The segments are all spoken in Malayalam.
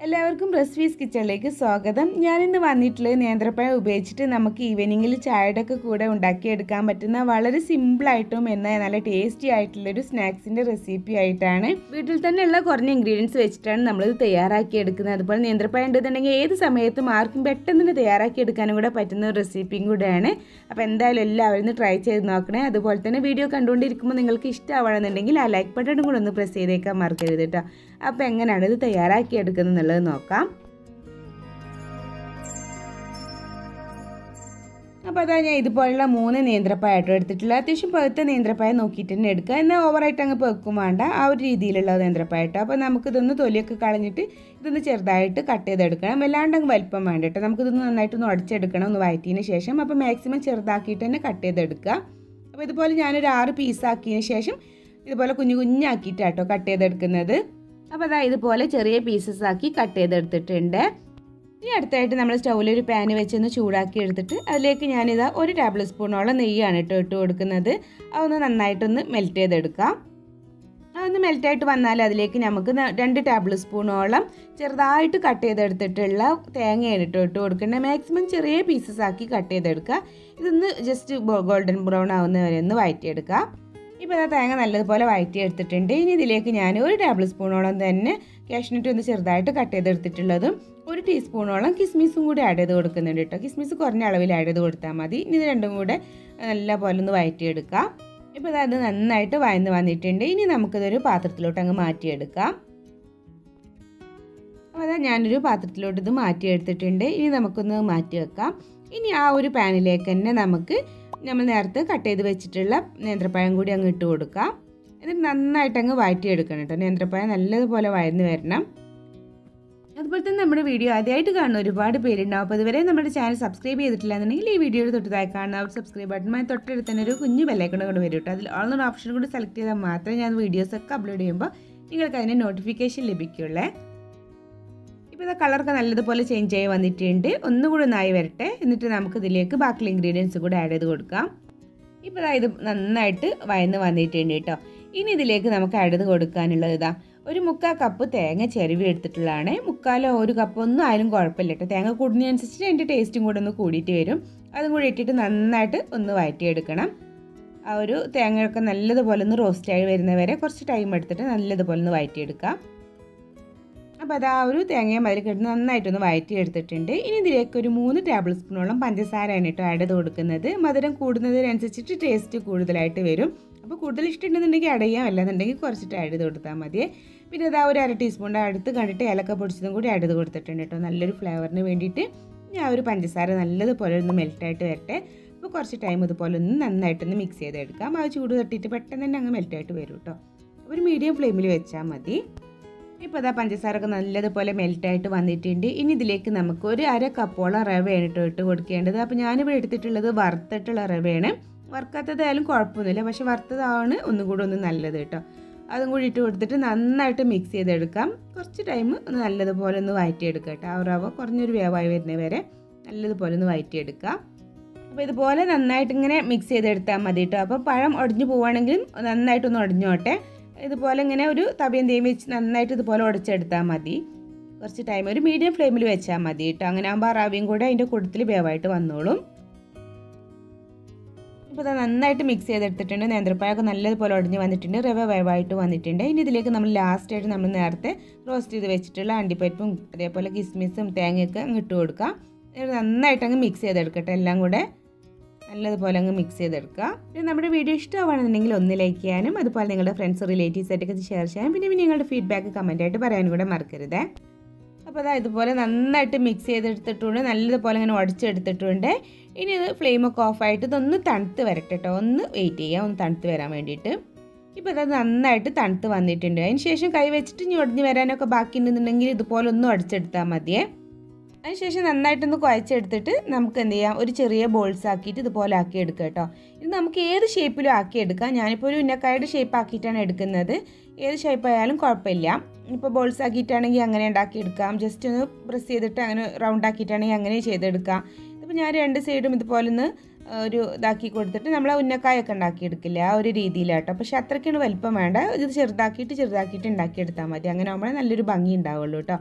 എല്ലാവർക്കും റെസിപ്പീസ് കിച്ചണിലേക്ക് സ്വാഗതം ഞാനിന്ന് വന്നിട്ടുള്ളത് നേന്ത്രപ്പഴം ഉപയോഗിച്ചിട്ട് നമുക്ക് ഈവനിങ്ങിൽ ചായയുടെ ഒക്കെ കൂടെ ഉണ്ടാക്കിയെടുക്കാൻ പറ്റുന്ന വളരെ സിമ്പിളായിട്ടും എന്നാൽ നല്ല ടേസ്റ്റി ആയിട്ടുള്ളൊരു സ്നാക്സിൻ്റെ റെസിപ്പി ആയിട്ടാണ് വീട്ടിൽ തന്നെയുള്ള കുറഞ്ഞ ഇൻഗ്രീഡിയൻസ് വെച്ചിട്ടാണ് നമ്മളിത് തയ്യാറാക്കി എടുക്കുന്നത് അതുപോലെ നേന്ത്രപ്പഴം ഉണ്ടെന്നുണ്ടെങ്കിൽ ഏത് സമയത്തും ആർക്കും പെട്ടെന്ന് തന്നെ തയ്യാറാക്കി എടുക്കാനും കൂടെ പറ്റുന്ന ഒരു റെസിപ്പിയും കൂടെയാണ് അപ്പോൾ എന്തായാലും എല്ലാവരും ഒന്ന് ട്രൈ ചെയ്ത് നോക്കണേ അതുപോലെ തന്നെ വീഡിയോ കണ്ടുകൊണ്ടിരിക്കുമ്പോൾ നിങ്ങൾക്ക് ഇഷ്ടമാവണമെന്നുണ്ടെങ്കിൽ ആ ലൈക്ക് ബട്ടണും കൂടെ ഒന്ന് പ്രസ് ചെയ്തേക്കാൻ മറക്കരുത് കേട്ടോ അപ്പോൾ എങ്ങനെയാണ് ഇത് തയ്യാറാക്കി എടുക്കുന്നത് എന്നുള്ളത് നോക്കാം അപ്പോൾ അതാ ഞാൻ ഇതുപോലുള്ള മൂന്ന് നേന്ത്രപ്പായാട്ടോ എടുത്തിട്ടുള്ള അത്യാവശ്യം പഴുത്ത നേന്ത്രപ്പായ നോക്കിയിട്ട് തന്നെ എടുക്കുക എന്നാൽ ഓവറായിട്ട് അങ്ങ് പെക്കും വേണ്ട ആ ഒരു രീതിയിലുള്ള നേന്ത്രപ്പായട്ടോ അപ്പോൾ നമുക്കിതൊന്ന് തൊലിയൊക്കെ കളഞ്ഞിട്ട് ഇതൊന്ന് ചെറുതായിട്ട് കട്ട് ചെയ്തെടുക്കണം വല്ലാണ്ട് അങ്ങ് വലിപ്പം വേണ്ട കേട്ടോ നമുക്കിതൊന്ന് നന്നായിട്ടൊന്ന് ഉടച്ചെടുക്കണം ഒന്ന് വയറ്റിയതിന് ശേഷം അപ്പോൾ മാക്സിമം ചെറുതാക്കിയിട്ട് തന്നെ കട്ട് ചെയ്തെടുക്കുക അപ്പോൾ ഇതുപോലെ ഞാനൊരു ആറ് പീസാക്കിയതിന് ശേഷം ഇതുപോലെ കുഞ്ഞു കുഞ്ഞാക്കിയിട്ടാട്ടോ കട്ട് ചെയ്തെടുക്കുന്നത് അപ്പോൾ അതാ ഇതുപോലെ ചെറിയ പീസസ് ആക്കി കട്ട് ചെയ്തെടുത്തിട്ടുണ്ട് ഇനി അടുത്തായിട്ട് നമ്മൾ സ്റ്റൗവിൽ ഒരു പാന് വെച്ചൊന്ന് ചൂടാക്കി എടുത്തിട്ട് അതിലേക്ക് ഞാനിതാ ഒരു ടേബിൾ സ്പൂണോളം നെയ്യാണ് കേട്ടോ ഇട്ട് കൊടുക്കുന്നത് അതൊന്ന് നന്നായിട്ടൊന്ന് മെൽറ്റ് ചെയ്തെടുക്കാം അതൊന്ന് മെൽറ്റായിട്ട് വന്നാൽ അതിലേക്ക് നമുക്ക് രണ്ട് ടേബിൾ സ്പൂണോളം ചെറുതായിട്ട് കട്ട് ചെയ്തെടുത്തിട്ടുള്ള തേങ്ങയാണ് ഇട്ട് ഇട്ട് കൊടുക്കേണ്ടത് മാക്സിമം ചെറിയ പീസസ് ആക്കി കട്ട് ചെയ്തെടുക്കുക ഇതൊന്ന് ജസ്റ്റ് ഗോൾഡൻ ബ്രൗൺ ആവുന്ന വരെ ഒന്ന് വഴറ്റിയെടുക്കുക ഇപ്പോൾ ഇതാ തേങ്ങ നല്ലതുപോലെ വഴറ്റി എടുത്തിട്ടുണ്ട് ഇനി ഇതിലേക്ക് ഞാൻ ഒരു ടേബിൾ സ്പൂണോളം തന്നെ കാഷ്നട്ട് ഒന്ന് ചെറുതായിട്ട് കട്ട് ചെയ്തെടുത്തിട്ടുള്ളതും ഒരു ടീസ്പൂണോളം കിസ്മിസും കൂടി ആഡ് ചെയ്ത് കൊടുക്കുന്നുണ്ട് കേട്ടോ കിസ്മിസ് കുറഞ്ഞ അളവിൽ ആഡ് ചെയ്ത് കൊടുത്താൽ മതി ഇനി ഇത് രണ്ടും കൂടെ നല്ല പോലെ ഒന്ന് വഴറ്റിയെടുക്കാം ഇപ്പോൾ അത് നന്നായിട്ട് വഴന്ന് വന്നിട്ടുണ്ട് ഇനി നമുക്കിതൊരു പാത്രത്തിലോട്ട് അങ്ങ് മാറ്റിയെടുക്കാം അപ്പോൾ അതാ ഞാനൊരു പാത്രത്തിലോട്ട് ഇത് മാറ്റിയെടുത്തിട്ടുണ്ട് ഇനി നമുക്കൊന്ന് മാറ്റി വെക്കാം ഇനി ആ ഒരു പാനിലേക്ക് തന്നെ നമുക്ക് നമ്മൾ നേരത്തെ കട്ട് ചെയ്ത് വെച്ചിട്ടുള്ള നേന്ത്രപ്പഴം കൂടി അങ്ങ് ഇട്ട് കൊടുക്കാം എന്നിട്ട് നന്നായിട്ട് അങ്ങ് വഴറ്റിയെടുക്കണം കേട്ടോ നേന്ത്രപ്പഴം നല്ലതുപോലെ വഴന്ന് വരണം അതുപോലെ തന്നെ നമ്മുടെ വീഡിയോ ആദ്യമായിട്ട് കാണുന്ന ഒരുപാട് പേരുണ്ടാവും അപ്പോൾ ഇതുവരെ നമ്മുടെ ചാനൽ സബ്സ്ക്രൈബ് ചെയ്തിട്ടില്ല എന്നുണ്ടെങ്കിൽ ഈ വീഡിയോയുടെ തൊട്ടതായി കാണുന്ന ആ ഒരു സബ്സ്ക്രൈബ് ബട്ടണുമായി തൊട്ടടുത്ത് തന്നെ ഒരു കുഞ്ഞു ബെല്ലൈക്കൺ കൊണ്ട് വരും കേട്ടോ അതിൽ ഓൾന്നൊരു ഓപ്ഷൻ കൂടി സെലക്ട് ചെയ്താൽ മാത്രമേ ഞാൻ വീഡിയോസൊക്കെ അപ്ലോഡ് ചെയ്യുമ്പോൾ നിങ്ങൾക്ക് അതിന് നോട്ടിഫിക്കേഷൻ ലഭിക്കുള്ളേ ഇപ്പോൾ ഇതാ കളറൊക്കെ നല്ലതുപോലെ ചേഞ്ച് ആയി വന്നിട്ടുണ്ട് ഒന്നുകൂടി ഒന്നായി വരട്ടെ എന്നിട്ട് നമുക്ക് ഇതിലേക്ക് ബാക്കിയുള്ള ഇൻഗ്രീഡിയൻസ് കൂടെ ആഡ് ചെയ്ത് കൊടുക്കാം ഇപ്പോൾ ഇത് നന്നായിട്ട് വയന്ന് വന്നിട്ടുണ്ട് കേട്ടോ ഇനി ഇതിലേക്ക് നമുക്ക് ആഡ് ചെയ്ത് കൊടുക്കാനുള്ളത് ഇതാ ഒരു മുക്കാൽ കപ്പ് തേങ്ങ ചിരവി എടുത്തിട്ടുള്ളതാണ് മുക്കാലോ ഒരു കപ്പ് ഒന്നും ആയാലും കുഴപ്പമില്ല കേട്ടോ തേങ്ങ കൂടുന്നതിനനുസരിച്ച് അതിൻ്റെ ടേസ്റ്റും കൂടെ ഒന്ന് കൂടിയിട്ട് വരും അതും കൂടി ഇട്ടിട്ട് നന്നായിട്ട് ഒന്ന് വഴറ്റിയെടുക്കണം ആ ഒരു തേങ്ങയൊക്കെ നല്ലതുപോലെ ഒന്ന് റോസ്റ്റായി വരുന്നവരെ കുറച്ച് ടൈം എടുത്തിട്ട് നല്ലതുപോലെ ഒന്ന് വഴറ്റിയെടുക്കാം അപ്പോൾ അത് ആ ഒരു തേങ്ങയും അതിൽ കിടന്ന് നന്നായിട്ടൊന്ന് വഴറ്റി എടുത്തിട്ടുണ്ട് ഇനി ഇതിലേക്ക് ഒരു മൂന്ന് ടേബിൾ സ്പൂണോളം പഞ്ചസാരയാണ് കേട്ടോ ആഡ് ചെയ്ത് കൊടുക്കുന്നത് മധുരം കൂടുന്നതിനനുസരിച്ചിട്ട് ടേസ്റ്റ് കൂടുതലായിട്ട് വരും അപ്പോൾ കൂടുതൽ ഇഷ്ടമുണ്ടെന്നുണ്ടെങ്കിൽ ആഡ് ചെയ്യാം അല്ലാന്നുണ്ടെങ്കിൽ കുറച്ചിട്ട് ആഡ് ചെയ്ത് കൊടുത്താൽ മതി പിന്നെ ഇതാ ഒരു അര ടീസ്പൂണിൻ്റെ അടുത്ത് കണ്ടിട്ട് ഏലക്ക പൊടിച്ചതും കൂടി ആഡ് ചെയ്ത് കൊടുത്തിട്ടുണ്ട് കേട്ടോ നല്ലൊരു ഫ്ലേവറിന് വേണ്ടിയിട്ട് ഞാൻ ഒരു പഞ്ചസാര നല്ലതുപോലെ ഒന്ന് മെൽറ്റായിട്ട് വരട്ടെ അപ്പോൾ കുറച്ച് ടൈം ഇതുപോലെ ഒന്ന് നന്നായിട്ടൊന്ന് മിക്സ് ചെയ്തെടുക്കാം ആ ചൂട് തട്ടിയിട്ട് പെട്ടെന്ന് തന്നെ അങ്ങ് മെൽറ്റായിട്ട് വരും കേട്ടോ ഒരു മീഡിയം ഫ്ലെയിമിൽ വെച്ചാൽ മതി ഇപ്പോൾ അതാ പഞ്ചസാരൊക്കെ നല്ലതുപോലെ മെൽറ്റായിട്ട് വന്നിട്ടുണ്ട് ഇനി ഇതിലേക്ക് നമുക്ക് ഒരു അര കപ്പോളം റവയാണ് കേട്ടോ ഇട്ട് കൊടുക്കേണ്ടത് അപ്പോൾ ഞാനിവിടെ എടുത്തിട്ടുള്ളത് വറുത്തിട്ടുള്ള റവയാണ് വറുക്കാത്തതായാലും കുഴപ്പമൊന്നുമില്ല പക്ഷെ വറുത്തതാണ് ഒന്നും കൂടെ ഒന്ന് നല്ലത് കേട്ടോ അതും കൂടി ഇട്ട് കൊടുത്തിട്ട് നന്നായിട്ട് മിക്സ് ചെയ്തെടുക്കാം കുറച്ച് ടൈം ഒന്ന് നല്ലതുപോലെ ഒന്ന് വഴറ്റിയെടുക്കാം കേട്ടോ ആ റവ കുറഞ്ഞൊരു വേവായി വരുന്ന വരെ നല്ലതുപോലെ ഒന്ന് വഴറ്റിയെടുക്കാം അപ്പോൾ ഇതുപോലെ നന്നായിട്ട് ഇങ്ങനെ മിക്സ് ചെയ്തെടുത്താൽ മതി കേട്ടോ അപ്പോൾ പഴം ഒടിഞ്ഞു പോവുകയാണെങ്കിലും നന്നായിട്ടൊന്ന് ഒടിഞ്ഞോട്ടെ ഇതുപോലെ ഇങ്ങനെ ഒരു തവിയും തേയും വെച്ച് നന്നായിട്ട് ഇതുപോലെ ഉടച്ചെടുത്താൽ മതി കുറച്ച് ടൈം ഒരു മീഡിയം ഫ്ലെയിമിൽ വെച്ചാൽ മതി കേട്ടോ അങ്ങനെ ആകുമ്പോൾ ആ റവയും കൂടെ അതിൻ്റെ കൂട്ടത്തിൽ വേവായിട്ട് വന്നോളും ഇപ്പോൾ അത് നന്നായിട്ട് മിക്സ് ചെയ്തെടുത്തിട്ടുണ്ട് നേന്ത്രപ്പഴമൊക്കെ നല്ലതുപോലെ ഉടഞ്ഞ് വന്നിട്ടുണ്ട് റവ വേവായിട്ട് വന്നിട്ടുണ്ട് ഇനി ഇതിലേക്ക് നമ്മൾ ലാസ്റ്റായിട്ട് നമ്മൾ നേരത്തെ റോസ്റ്റ് ചെയ്ത് വെച്ചിട്ടുള്ള അണ്ടിപ്പരിപ്പും അതേപോലെ കിസ്മിസും തേങ്ങയൊക്കെ അങ്ങ് ഇട്ട് കൊടുക്കാം നന്നായിട്ട് അങ്ങ് മിക്സ് ചെയ്തെടുക്കട്ടെ എല്ലാം കൂടെ നല്ലതുപോലെ അങ്ങ് മിക്സ് ചെയ്തെടുക്കുക പിന്നെ നമ്മുടെ വീഡിയോ ഇഷ്ടമാണെന്നുണ്ടെങ്കിൽ ഒന്ന് ലൈക്ക് ചെയ്യാനും അതുപോലെ നിങ്ങളുടെ ഫ്രണ്ട്സ് റിലേറ്റീവ്സ് ആയിട്ടൊക്കെ ഷെയർ ചെയ്യാനും പിന്നെ നിങ്ങളുടെ ഫീഡ്ബാക്ക് കമൻ്റ് ആയിട്ട് പറയാനും കൂടെ മറക്കരുത് അപ്പോൾ അതാ ഇതുപോലെ നന്നായിട്ട് മിക്സ് ചെയ്തെടുത്തിട്ടുണ്ട് നല്ലതുപോലെ ഇങ്ങനെ ഉടച്ചെടുത്തിട്ടുണ്ട് ഇനി ഇത് ഫ്ലെയിമൊക്കെ ഓഫായിട്ട് ഇതൊന്ന് തണുത്ത് വരട്ടെ കേട്ടോ ഒന്ന് വെയിറ്റ് ചെയ്യാം ഒന്ന് തണുത്ത് വരാൻ വേണ്ടിയിട്ട് ഇപ്പോൾ അത് നന്നായിട്ട് തണുത്ത് വന്നിട്ടുണ്ട് അതിന് ശേഷം കൈ വെച്ചിട്ട് ഇനി ഒടിഞ്ഞ് വരാനൊക്കെ ബാക്കി ഉണ്ടെന്നുണ്ടെങ്കിൽ ഇതുപോലെ ഒന്ന് ഉടച്ചെടുത്താൽ മതിയേ അതിനുശേഷം നന്നായിട്ടൊന്ന് കുഴച്ചെടുത്തിട്ട് നമുക്ക് എന്ത് ചെയ്യാം ഒരു ചെറിയ ബോൾസ് ആക്കിയിട്ട് ഇതുപോലെ ആക്കി എടുക്കുക കേട്ടോ ഇത് നമുക്ക് ഏത് ഷേപ്പിലും ആക്കി എടുക്കാം ഞാനിപ്പോൾ ഒരു ഉന്നക്കായുടെ ഷേപ്പ് ആക്കിയിട്ടാണ് എടുക്കുന്നത് ഏത് ഷേപ്പ് ആയാലും കുഴപ്പമില്ല ഇപ്പോൾ ബോൾസ് ആക്കിയിട്ടാണെങ്കിൽ അങ്ങനെ ഉണ്ടാക്കി എടുക്കാം ജസ്റ്റ് ഒന്ന് പ്രസ് ചെയ്തിട്ട് അങ്ങനെ റൗണ്ട് ആക്കിയിട്ടാണെങ്കിൽ അങ്ങനെ ചെയ്തെടുക്കാം ഇതിപ്പോൾ ഞാൻ രണ്ട് സൈഡും ഇതുപോലെ ഒന്ന് ഒരു ഇതാക്കി കൊടുത്തിട്ട് നമ്മൾ ഉന്നക്കായൊക്കെ ഉണ്ടാക്കിയെടുക്കില്ല ആ ഒരു രീതിയിലാട്ടോ പക്ഷെ അത്രയ്ക്കാണ് വലിപ്പം വേണ്ട ഇത് ചെറുതാക്കിയിട്ട് ചെറുതാക്കിയിട്ട് ഉണ്ടാക്കിയെടുത്താൽ മതി അങ്ങനെ ആകുമ്പോഴേ നല്ലൊരു ഭംഗി ഉണ്ടാവുള്ളൂ കേട്ടോ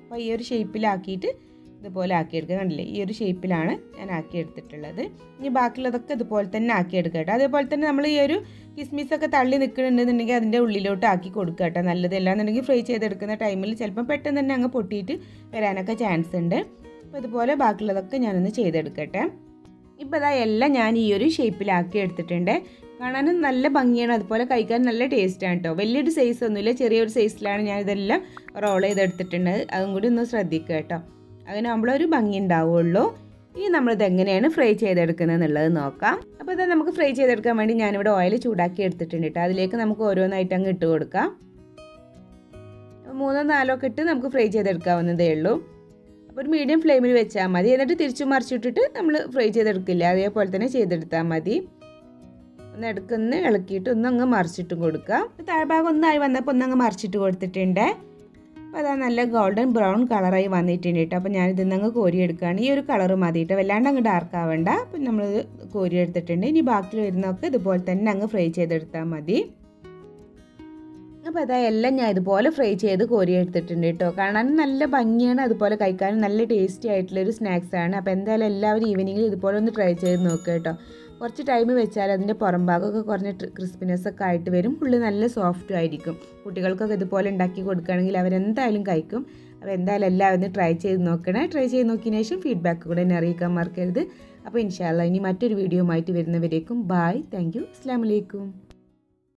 അപ്പോൾ ഈ ഒരു ഷേപ്പിലാക്കിയിട്ട് ഇതുപോലെ ആക്കിയെടുക്കുക കണ്ടില്ലേ ഈ ഒരു ഷേപ്പിലാണ് ഞാൻ ആക്കിയെടുത്തിട്ടുള്ളത് ഇനി ബാക്കിയുള്ളതൊക്കെ ഇതുപോലെ തന്നെ ആക്കിയെടുക്കുക കേട്ടോ അതേപോലെ തന്നെ നമ്മൾ ഈ ഒരു കിസ്മിസൊക്കെ തള്ളി നിൽക്കുന്നുണ്ടെന്നുണ്ടെങ്കിൽ അതിൻ്റെ ഉള്ളിലോട്ട് ആക്കി കൊടുക്കുക കേട്ടോ നല്ലത് അല്ലാന്നുണ്ടെങ്കിൽ ഫ്രൈ ചെയ്തെടുക്കുന്ന ടൈമിൽ ചിലപ്പം പെട്ടെന്ന് തന്നെ അങ്ങ് പൊട്ടിയിട്ട് വരാനൊക്കെ ചാൻസ് ഉണ്ട് അപ്പോൾ ഇതുപോലെ ബാക്കിയുള്ളതൊക്കെ ഞാനൊന്ന് ചെയ്തെടുക്കട്ടെ ഇപ്പോൾ ഇതാ എല്ലാം ഞാൻ ഈ ഒരു ഷേപ്പിലാക്കി എടുത്തിട്ടുണ്ട് കാണാനും നല്ല ഭംഗിയാണ് അതുപോലെ കഴിക്കാൻ നല്ല ടേസ്റ്റാണ് കേട്ടോ വലിയൊരു സൈസ് ഒന്നുമില്ല ചെറിയൊരു സൈസിലാണ് ഞാൻ ഇതെല്ലാം റോൾ ചെയ്തെടുത്തിട്ടുണ്ട് അതും കൂടി ഒന്ന് ശ്രദ്ധിക്കുക കേട്ടോ അങ്ങനെ ആകുമ്പോഴൊരു ഭംഗി ഉണ്ടാവുള്ളൂ ഇനി നമ്മളിത് എങ്ങനെയാണ് ഫ്രൈ ചെയ്തെടുക്കുന്നത് എന്നുള്ളത് നോക്കാം അപ്പോൾ ഇത് നമുക്ക് ഫ്രൈ ചെയ്തെടുക്കാൻ വേണ്ടി ഞാനിവിടെ ഓയിൽ ചൂടാക്കി എടുത്തിട്ടുണ്ട് കേട്ടോ അതിലേക്ക് നമുക്ക് ഓരോന്നായിട്ട് അങ്ങ് ഇട്ട് കൊടുക്കാം മൂന്നോ നാലോ ഒക്കെ ഇട്ട് നമുക്ക് ഫ്രൈ ചെയ്തെടുക്കാവുന്നതേ ഉള്ളൂ അപ്പോൾ ഒരു മീഡിയം ഫ്ലെയിമിൽ വെച്ചാൽ മതി എന്നിട്ട് തിരിച്ചു മറിച്ചിട്ടിട്ട് നമ്മൾ ഫ്രൈ ചെയ്തെടുക്കില്ല അതേപോലെ തന്നെ ചെയ്തെടുത്താൽ മതി ഒന്ന് ഇടയ്ക്കൊന്ന് ഇളക്കിയിട്ട് ഒന്ന് അങ്ങ് മറിച്ചിട്ടും കൊടുക്കുക താഴ്ഭാഗം ഒന്നായി വന്നപ്പോൾ ഒന്ന് അങ്ങ് മറിച്ചിട്ട് കൊടുത്തിട്ടുണ്ട് അപ്പോൾ അതാ നല്ല ഗോൾഡൻ ബ്രൗൺ കളറായി വന്നിട്ടുണ്ട് കേട്ടോ അപ്പോൾ ഞാനിത് അങ്ങ് കോരിയെടുക്കുകയാണ് ഈ ഒരു കളർ മതി കേട്ടോ വല്ലാണ്ട് അങ്ങ് ഡാർക്ക് ആവണ്ട അപ്പം നമ്മൾ കോരിയെടുത്തിട്ടുണ്ട് ഇനി ബാക്കി വരുന്നതൊക്കെ ഇതുപോലെ തന്നെ അങ്ങ് ഫ്രൈ ചെയ്തെടുത്താൽ മതി അപ്പോൾ അതാ എല്ലാം ഞാൻ ഇതുപോലെ ഫ്രൈ ചെയ്ത് കോരി എടുത്തിട്ടുണ്ട് കേട്ടോ കാണാൻ നല്ല ഭംഗിയാണ് അതുപോലെ കഴിക്കാനും നല്ല ടേസ്റ്റി ആയിട്ടുള്ളൊരു സ്നാക്സാണ് അപ്പോൾ എന്തായാലും എല്ലാവരും ഈവനിങ്ങിൽ ഇതുപോലെ ഒന്ന് ട്രൈ ചെയ്ത് നോക്കുക കേട്ടോ കുറച്ച് ടൈം വെച്ചാൽ അതിൻ്റെ പുറം ഭാഗമൊക്കെ കുറഞ്ഞ ക്രിസ്പിനെസ് ഒക്കെ ആയിട്ട് വരും ഉള്ളിൽ നല്ല സോഫ്റ്റും ആയിരിക്കും കുട്ടികൾക്കൊക്കെ ഇതുപോലെ ഉണ്ടാക്കി കൊടുക്കുകയാണെങ്കിൽ അവരെന്തായാലും കഴിക്കും അപ്പോൾ എന്തായാലും എല്ലാവരും ട്രൈ ചെയ്ത് നോക്കണേ ട്രൈ ചെയ്ത് നോക്കിയതിന് ശേഷം ഫീഡ്ബാക്ക് കൂടെ എന്നെ അറിയിക്കാൻ മറക്കരുത് അപ്പോൾ ഇൻഷാല്ല ഇനി മറ്റൊരു വീഡിയോ ആയിട്ട് വരുന്നവരേക്കും ബായ് താങ്ക് യു അസ്സാം വലൈക്കും